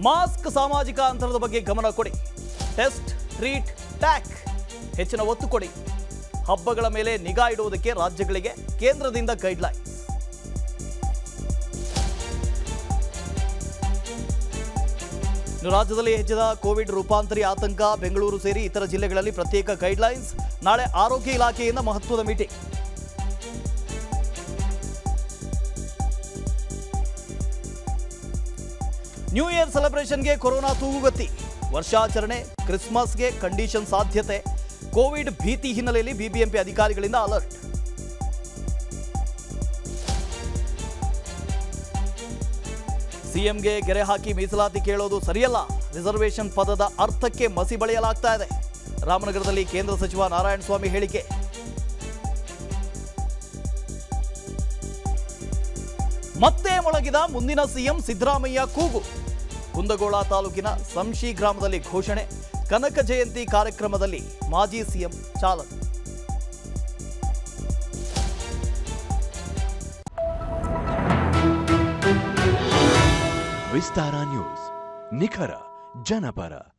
mask ಸಾಮಾಜಿಕ ಅಂತರದ ಬಗ್ಗೆ ಗಮನ ಕೊಡಿ ಟೆಸ್ಟ್ ಟ್ರೀಟ್ ಟ್ಯಾಕ್ ಹೆಚ್ಚಿನ ಒತ್ತು ಕೊಡಿ ಹಬ್ಬಗಳ ಮೇಲೆ ನಿಗಾ ಇಡುವುದಕ್ಕೆ ರಾಜ್ಯಗಳಿಗೆ ಕೇಂದ್ರದಿಂದ ಗೈಡ್ಲೈನ್ ಇನ್ನು ರಾಜ್ಯದಲ್ಲಿ ಹೆಚ್ಚಿದ ಕೋವಿಡ್ ರೂಪಾಂತರಿ ಆತಂಕ ಬೆಂಗಳೂರು ಸೇರಿ ಇತರ ಜಿಲ್ಲೆಗಳಲ್ಲಿ ಪ್ರತ್ಯೇಕ ಗೈಡ್ಲೈನ್ಸ್ ನಾಳೆ ಆರೋಗ್ಯ ಇಲಾಖೆಯಿಂದ ಮಹತ್ವದ ಮೀಟಿಂಗ್ ನ್ಯೂ ಇಯರ್ ಸೆಲೆಬ್ರೇಷನ್ಗೆ ಕೊರೋನಾ ತೂಗುಗತ್ತಿ ವರ್ಷಾಚರಣೆ ಕ್ರಿಸ್ಮಸ್ಗೆ ಕಂಡೀಷನ್ ಸಾಧ್ಯತೆ ಕೋವಿಡ್ ಭೀತಿ ಹಿನ್ನೆಲೆಯಲ್ಲಿ ಬಿಬಿಎಂಪಿ ಅಧಿಕಾರಿಗಳಿಂದ ಅಲರ್ಟ್ ಸಿಎಂಗೆ ಗೆರೆ ಹಾಕಿ ಮೀಸಲಾತಿ ಕೇಳೋದು ಸರಿಯಲ್ಲ ರಿಸರ್ವೇಷನ್ ಪದದ ಅರ್ಥಕ್ಕೆ ಮಸಿ ಬಳಿಯಲಾಗ್ತಾ ಇದೆ ರಾಮನಗರದಲ್ಲಿ ಕೇಂದ್ರ ಸಚಿವ ನಾರಾಯಣಸ್ವಾಮಿ ಹೇಳಿಕೆ ಮತ್ತೆ ಮೊಳಗಿದ ಮುಂದಿನ ಸಿಎಂ ಸಿದ್ದರಾಮಯ್ಯ ಕೂಗು ಕುಂದಗೋಳ ತಾಲೂಕಿನ ಸಂಶಿ ಗ್ರಾಮದಲ್ಲಿ ಘೋಷಣೆ ಕನಕ ಜಯಂತಿ ಕಾರ್ಯಕ್ರಮದಲ್ಲಿ ಮಾಜಿ ಸಿಎಂ ಚಾಲನೆ ವಿಸ್ತಾರ ನ್ಯೂಸ್ ನಿಖರ ಜನಪರ